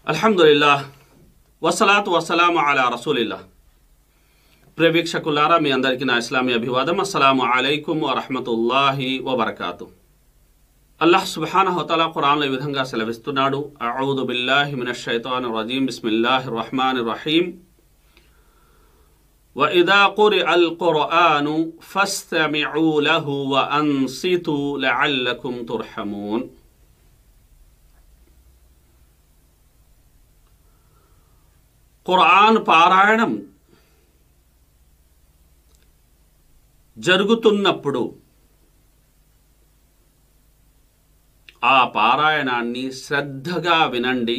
అల్హమ్దుల్లా వసలాతు వసలాము అలా రసూలిల్లా ప్రేవీక్షకులారా మీ అందరికీ నా ఇస్లామీ అభివాదం అస్సలాము అలైకుం వరహమతుల్లాహి వబర్కాతు అల్లాహ్ సుబ్హానహు వతఆలా ఖురాన్లో ఈ విధంగా సెలవిస్తున్నాడు అఊదు బిల్లాహి మినష్ షైతానిర్ రజీం బిస్మిల్లాహిర్ రహమానిర్ రహీం وإذا قرئ القرآن فاستمعوا له وأنصتوا لعلكم ترحمون ఖురాన్ పారాయణం జరుగుతున్నప్పుడు ఆ పారాయణాన్ని శ్రద్ధగా వినండి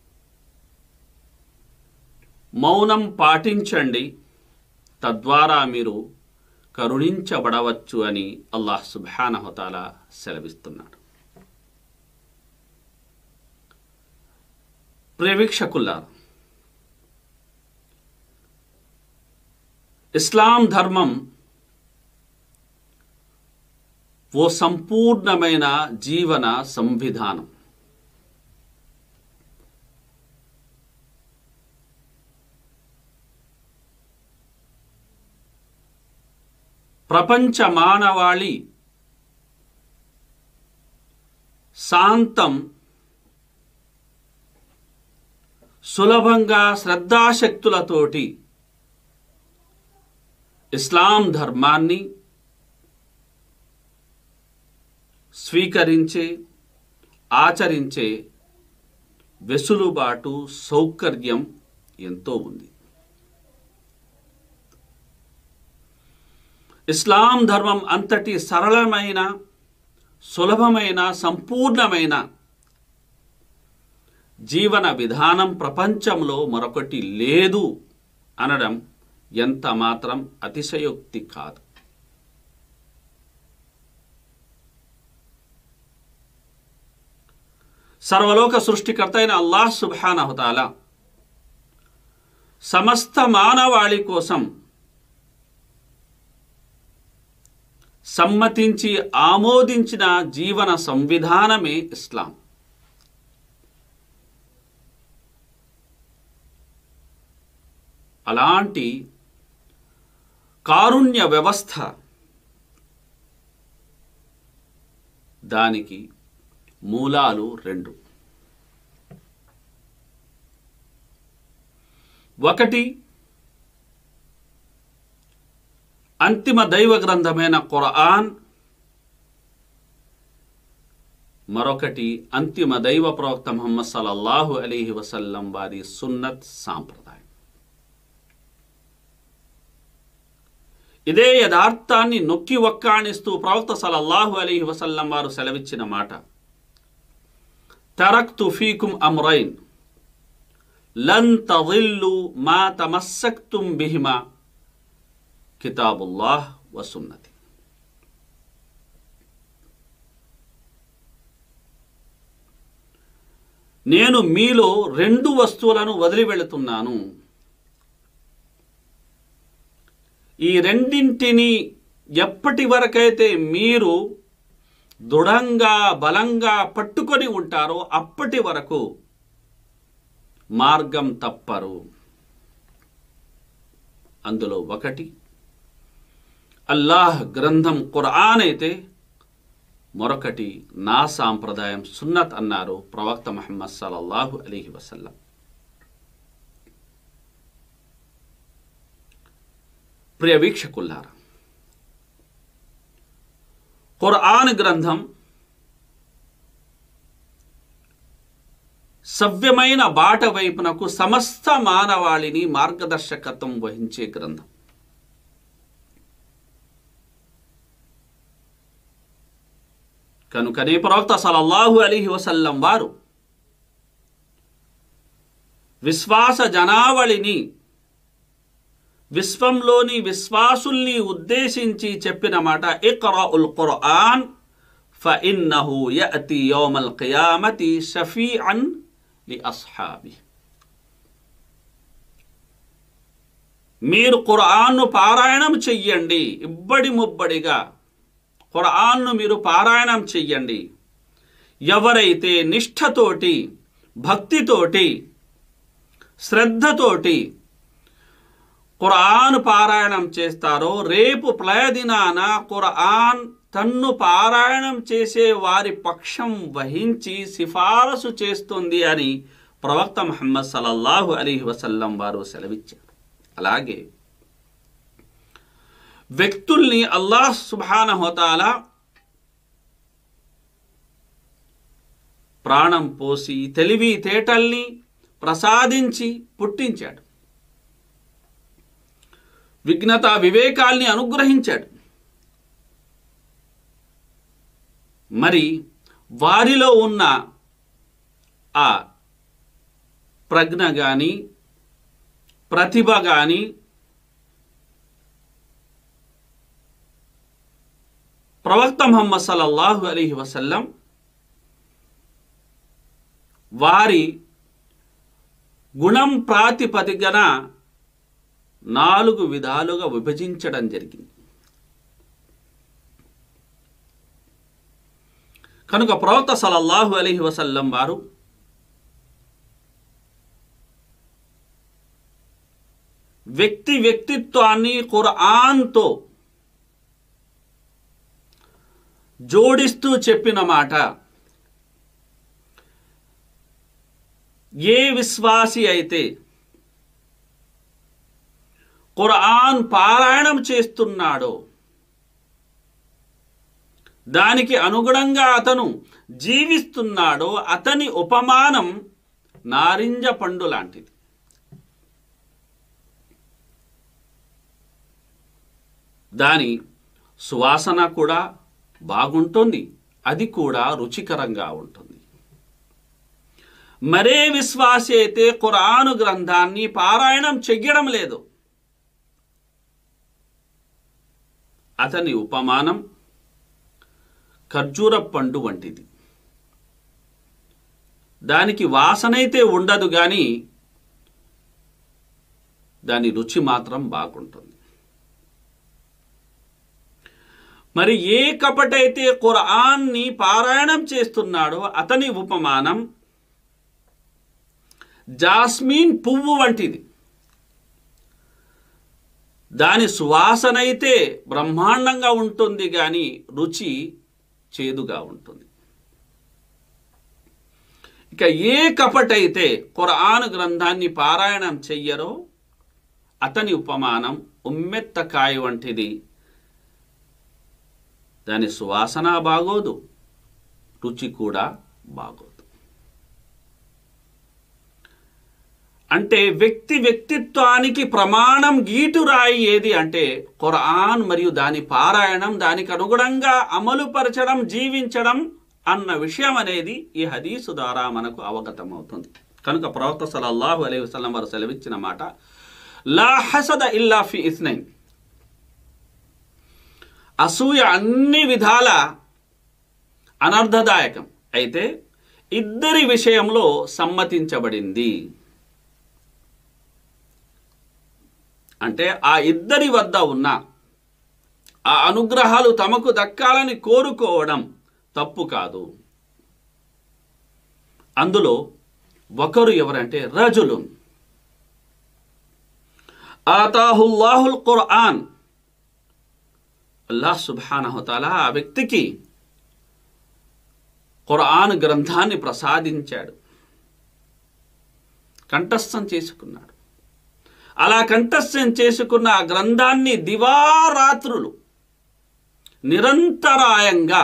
మౌనం పాటించండి తద్వారా మీరు కరుణించబడవచ్చు అని అల్లాహ్ సుబ్హానహుతాల సెలవిస్తున్నాడు ప్రేవీక్షకుల్లారా ఇస్లాం ధర్మం ఓ సంపూర్ణమైన జీవన సంవిధానం ప్రపంచ మానవాళి శాంతం సులభంగా శ్రద్ధాశక్తులతోటి ఇస్లాం ధర్మాన్ని స్వీకరించే ఆచరించే వెసులుబాటు సౌకర్యం ఎంతో ఉంది ఇస్లాం ధర్మం అంతటి సరళమైన సులభమైన సంపూర్ణమైన జీవన విధానం ప్రపంచంలో మరొకటి లేదు అనడం ఎంత మాత్రం అతిశయోక్తి కాదు సర్వలోక సృష్టికర్త అయిన అల్లాహ్ సుబ్హానహుతాల సమస్త మానవాళి కోసం సమ్మతించి ఆమోదించిన జీవన సంవిధానమే ఇస్లాం అలాంటి కారుణ్య వ్యవస్థ దానికి మూలాలు రెండు ఒకటి అంతిమ దైవ గ్రంథమైన ఖురాన్ మరొకటి అంతిమ దైవ ప్రవక్త ముహమ్మద్ సల్లల్లాహు అలీహి వసల్లం వారి సున్నత్ సాంప్రదాయం ఇదే యథార్థాన్ని నొక్కి ఒక్కాణిస్తూ ప్రవక్త సలల్లాహు అలీహి వసల్లం వారు సెలవిచ్చిన మాట తరక్తు ఫీకుం అమ్రైన్ లన్ తదిల్లు మా తమస్సక్తుం బిహిమా కితాబుల్లాహ్ వసున్నతి నేను మీలో రెండు వస్తువులను వదిలి వెళుతున్నాను ఈ రెండింటిని ఎప్పటి వరకైతే మీరు దృఢంగా బలంగా పట్టుకొని ఉంటారో అప్పటి వరకు మార్గం తప్పరు అందులో ఒకటి అల్లాహ్ గ్రంథం ఖురాన్ అయితే మరొకటి నా సాంప్రదాయం సున్నత్ అన్నారు ప్రవక్త మహమ్మద్ సల్లల్లాహు అలీహి వసల్లం ప్రియ వీక్షకుల్లారా ఖురాన్ గ్రంథం సవ్యమైన బాట వైపునకు సమస్త మానవాళిని మార్గదర్శకత్వం వహించే గ్రంథం కనుకనే ప్రవక్త సలల్లాహు అలీహి వసల్లం వారు విశ్వాస జనావళిని విశ్వంలోని విశ్వాసుల్ని ఉద్దేశించి చెప్పిన మాట ఇక్రాఉల్ ఖురాన్ ఫఇన్నహు యఅతి యౌమల్ ఖియామతి షఫీఅన్ లి అస్హాబి మీరు ఖురాన్ను పారాయణం చెయ్యండి ఇబ్బడి ముబ్బడిగా ఖురాన్ను మీరు పారాయణం చెయ్యండి ఎవరైతే నిష్ఠతోటి భక్తితోటి శ్రద్ధతోటి ఖురాన్ పారాయణం చేస్తారో రేపు ప్లయదినాన ఖురాన్ తన్ను పారాయణం చేసే వారి పక్షం వహించి సిఫారసు చేస్తుంది అని ప్రవక్త ముహమ్మద్ సల్లల్లాహు అలీహి వసల్లం వారు సెలవిచ్చారు అలాగే వ్యక్తుల్ని అల్లాహ్ సుబానహోతాల ప్రాణం పోసి తెలివి తేటల్ని ప్రసాదించి పుట్టించాడు విఘ్నత వివేకాల్ని అనుగ్రహించాడు మరి వారిలో ఉన్న ఆ ప్రజ్ఞ కానీ ప్రతిభ కానీ ప్రవక్త ముహమ్మద్ సల్లల్లాహు అలీహి వసల్లం వారి గుణం ప్రాతిపదికన నాలుగు విధాలుగా విభజించడం జరిగింది కనుక ప్రవక్త సలల్లాహు అలీహి వసల్లం వారు వ్యక్తి వ్యక్తిత్వాన్ని ఖురాన్తో జోడిస్తూ చెప్పిన మాట ఏ విశ్వాసి అయితే ఖురాన్ పారాయణం చేస్తున్నాడో దానికి అనుగుణంగా అతను జీవిస్తున్నాడో అతని ఉపమానం నారింజ పండు లాంటిది దాని సువాసన కూడా బాగుంటుంది అది కూడా రుచికరంగా ఉంటుంది మరే విశ్వాసి అయితే ఖురాను గ్రంథాన్ని పారాయణం చెయ్యడం లేదు అతని ఉపమానం ఖర్జూర పండు వంటిది దానికి వాసనైతే ఉండదు కానీ దాని రుచి మాత్రం బాగుంటుంది మరి ఏ కపటైతే ఖురాన్ని పారాయణం చేస్తున్నాడో అతని ఉపమానం జాస్మిన్ పువ్వు వంటిది దాని సువాసనైతే బ్రహ్మాండంగా ఉంటుంది కానీ రుచి చేదుగా ఉంటుంది ఇక ఏ కపటైతే ఖురాన్ గ్రంథాన్ని పారాయణం చెయ్యరో అతని ఉపమానం ఉమ్మెత్తకాయ వంటిది దాని సువాసన బాగోదు రుచి కూడా బాగోదు అంటే వ్యక్తి వ్యక్తిత్వానికి ప్రమాణం గీటురాయి ఏది అంటే ఖురాన్ మరియు దాని పారాయణం దానికి అనుగుణంగా అమలుపరచడం జీవించడం అన్న విషయం అనేది ఈ హదీసు ద్వారా మనకు అవగతమవుతుంది కనుక ప్రవక్త సలల్లాహు అలైహి వసల్లం వారు సెలవిచ్చిన మాట లా హసద ఇల్లా ఫి ఇస్నైన్ అసూయ అన్ని విధాల అనర్థదాయకం అయితే ఇద్దరి విషయంలో సమ్మతించబడింది అంటే ఆ ఇద్దరి వద్ద ఉన్న ఆ అనుగ్రహాలు తమకు దక్కాలని కోరుకోవడం తప్పు కాదు అందులో ఒకరు ఎవరంటే రజులు ఆతాహుల్లాహుల్ ఖుర్ఆన్ అల్లాహ్ సుబానహతాల ఆ వ్యక్తికి ఖురాన్ గ్రంథాన్ని ప్రసాదించాడు కంఠస్థం చేసుకున్నాడు అలా కంఠస్థం చేసుకున్న ఆ గ్రంథాన్ని దివారాత్రులు నిరంతరాయంగా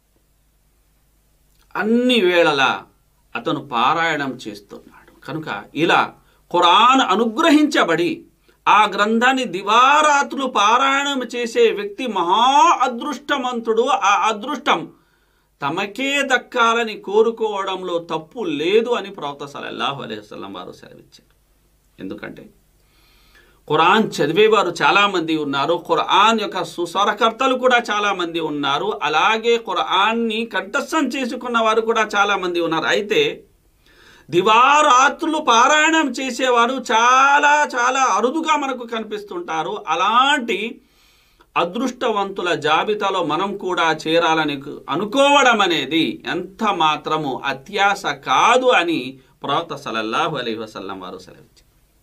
అన్ని వేళలా అతను పారాయణం చేస్తున్నాడు కనుక ఇలా ఖురాన్ అనుగ్రహించబడి ఆ గ్రంథాన్ని దివారాత్రులు పారాయణం చేసే వ్యక్తి మహా అదృష్టవంతుడు ఆ అదృష్టం తమకే దక్కాలని కోరుకోవడంలో తప్పు లేదు అని ప్రవక్త సలల్లాహు అలైహిస్సలం వారు సెలవిచ్చారు ఎందుకంటే ఖురాన్ చదివేవారు చాలామంది ఉన్నారు ఖురాన్ యొక్క సుస్వరకర్తలు కూడా చాలామంది ఉన్నారు అలాగే ఖురాన్ని కంఠస్థం చేసుకున్న వారు కూడా చాలామంది ఉన్నారు అయితే దివారాత్రులు పారాయణం చేసేవారు చాలా చాలా అరుదుగా మనకు కనిపిస్తుంటారు అలాంటి అదృష్టవంతుల జాబితాలో మనం కూడా చేరాలని అనుకోవడం అనేది ఎంత మాత్రము అత్యాశ కాదు అని ప్రవక్త సలల్లాహు అలైహి వసల్లం వారు సెలవిచ్చారు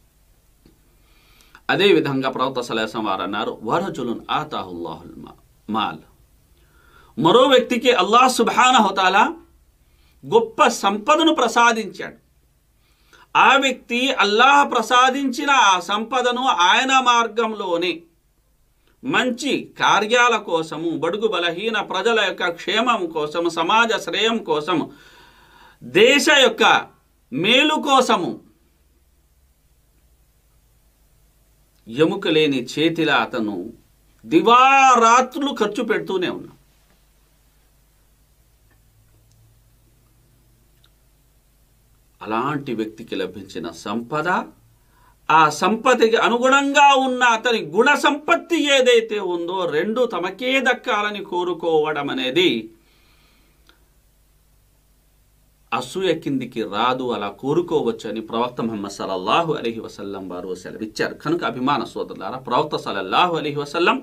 అదేవిధంగా ప్రవక్త సలహం వారు అన్నారు వరజులున్ ఆతాహుల్లాహుల్ మాల్ మరో వ్యక్తికి అల్లాహ్ సుబానహుతాల గొప్ప సంపదను ప్రసాదించాడు ఆ వ్యక్తి అల్లాహ్ ప్రసాదించిన ఆ సంపదను ఆయన మార్గంలోనే మంచి కార్యాల కోసము బడుగు బలహీన ప్రజల యొక్క క్షేమం కోసము సమాజ శ్రేయం కోసము దేశ యొక్క మేలు కోసము ఎముక లేని చేతిలా అతను దివారాత్రులు ఖర్చు పెడుతూనే ఉన్నాడు అలాంటి వ్యక్తికి లభించిన సంపద ఆ సంపదకి అనుగుణంగా ఉన్న అతని గుణ సంపత్తి ఏదైతే ఉందో రెండు తమకే దక్కాలని కోరుకోవడం అనేది అసూయ కిందికి రాదు అలా కోరుకోవచ్చు అని ప్రవక్త ముహమ్మద్ సల్లల్లాహు అలహి వసల్లం వారు సెలవిచ్చారు కనుక అభిమాన సోదరులారా ప్రవక్త సల్లల్లాహు అలహి వసల్లం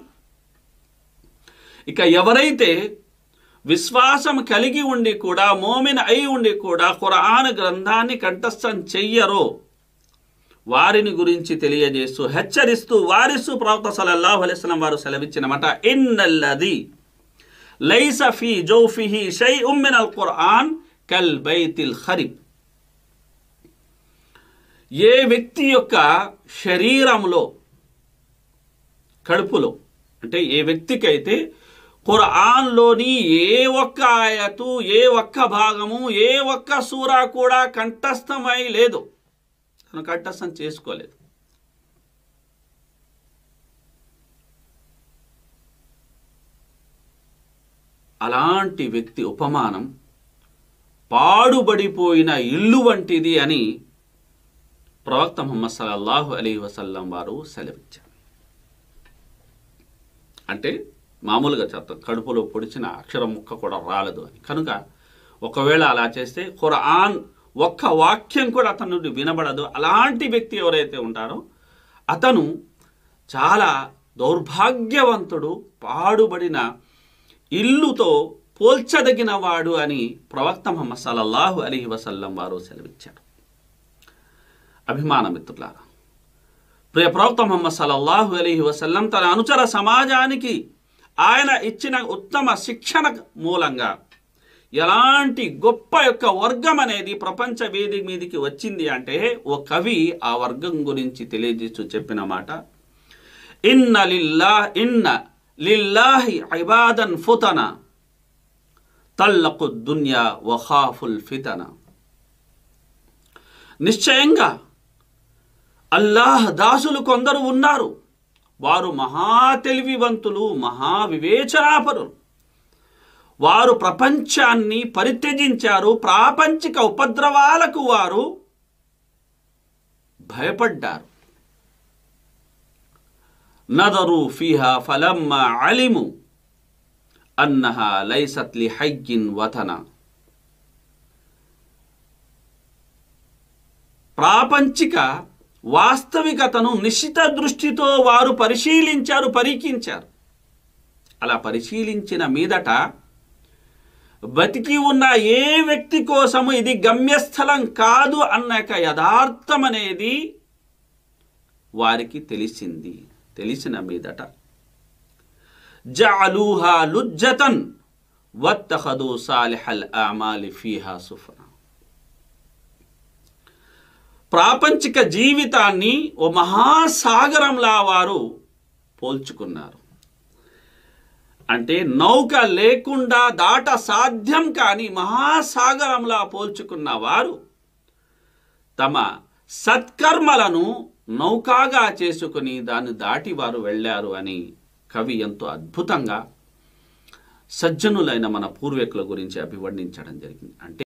ఇక ఎవరైతే విశ్వాసం కలిగి ఉండి కూడా మోమిన్ అయి ఉండి కూడా ఖురాన్ గ్రంథాన్ని కంఠస్థం చెయ్యరో వారిని గురించి తెలియజేస్తూ హెచ్చరిస్తూ వారిస్తూ ప్రవక్త సల్లల్లాహు అలైస్లం వారు సెలవిచ్చిన మాట ఇన్నల్లది లైస ఫీ జౌఫిహి షై ఉమ్మిన్ అల్ ఖురాన్ కల్ బైతిల్ ఖరిబ్ ఏ వ్యక్తి యొక్క శరీరంలో కడుపులో అంటే ఏ వ్యక్తికైతే ఖురాన్లోని ఏ ఒక్క ఆయతు ఏ ఒక్క భాగము ఏ ఒక్క సూరా కూడా కంఠస్థమై లేదు తను కంఠస్థం చేసుకోలేదు అలాంటి వ్యక్తి ఉపమానం పాడుబడిపోయిన ఇల్లు వంటిది అని ప్రవక్త ముహమ్మద్ సల్లల్లాహు అలీ వసల్లం వారు సెలవిచ్చారు అంటే మామూలుగా చెప్తాం కడుపులో పొడిచిన అక్షరం ముక్క కూడా రాలదు అని కనుక ఒకవేళ అలా చేస్తే ఖురాన్ ఒక్క వాక్యం కూడా అతని నుండి వినబడదు అలాంటి వ్యక్తి ఎవరైతే ఉంటారో అతను చాలా దౌర్భాగ్యవంతుడు పాడుబడిన ఇల్లుతో పోల్చదగిన వాడు అని ప్రవక్త ముహమ్మద్ సల్లల్లాహు అలీ వసల్లం వారు సెలవిచ్చారు అభిమాన మిత్రులారా ప్రియ ప్రవక్త ముహమ్మద్ సల్లల్లాహు అలీ వసల్లం తన అనుచర సమాజానికి ఆయన ఇచ్చిన ఉత్తమ శిక్షణ మూలంగా ఎలాంటి గొప్ప యొక్క వర్గం అనేది ప్రపంచ వేదిక మీదికి వచ్చింది అంటే ఓ కవి ఆ వర్గం గురించి తెలియజేస్తూ చెప్పిన మాట ఇన్న లిల్లా ఇన్న లిల్లాహి ఇబాదన్ ఫుతన తల్లకు దున్యా వఖాఫుల్ ఫితన నిశ్చయంగా అల్లాహ్ దాసులు కొందరు ఉన్నారు వారు మహా తెలివివంతులు మహా వివేచనాపరులు వారు ప్రపంచాన్ని పరిత్యజించారు ప్రాపంచిక ఉపద్రవాలకు వారు భయపడ్డారు నదరు ఫిహా ఫలమ్మ అలిము అన్నహా లైసత్ లి హయ్యిన్ వతన ప్రాపంచిక వాస్తవికతను నిశ్చిత దృష్టితో వారు పరిశీలించారు పరీక్షించారు అలా పరిశీలించిన మీదట బతికి ఉన్న ఏ వ్యక్తి కోసము ఇది గమ్యస్థలం కాదు అన్న యథార్థం అనేది వారికి తెలిసింది తెలిసిన మీదట జఅలూహా లుజ్జతన్ వత్తఖదు సాలిహల్ అమాలి ఫీహా సుఫన ప్రాపంచిక జీవితాన్ని ఓ మహాసాగరంలా వారు పోల్చుకున్నారు అంటే నౌక లేకుండా దాట సాధ్యం కాని మహాసాగరంలా పోల్చుకున్న వారు తమ సత్కర్మలను నౌకాగా చేసుకుని దాన్ని దాటి వారు వెళ్ళారు అని కవి ఎంతో అద్భుతంగా సజ్జనులైన మన పూర్వీకుల గురించి అభివర్ణించడం జరిగింది అంటే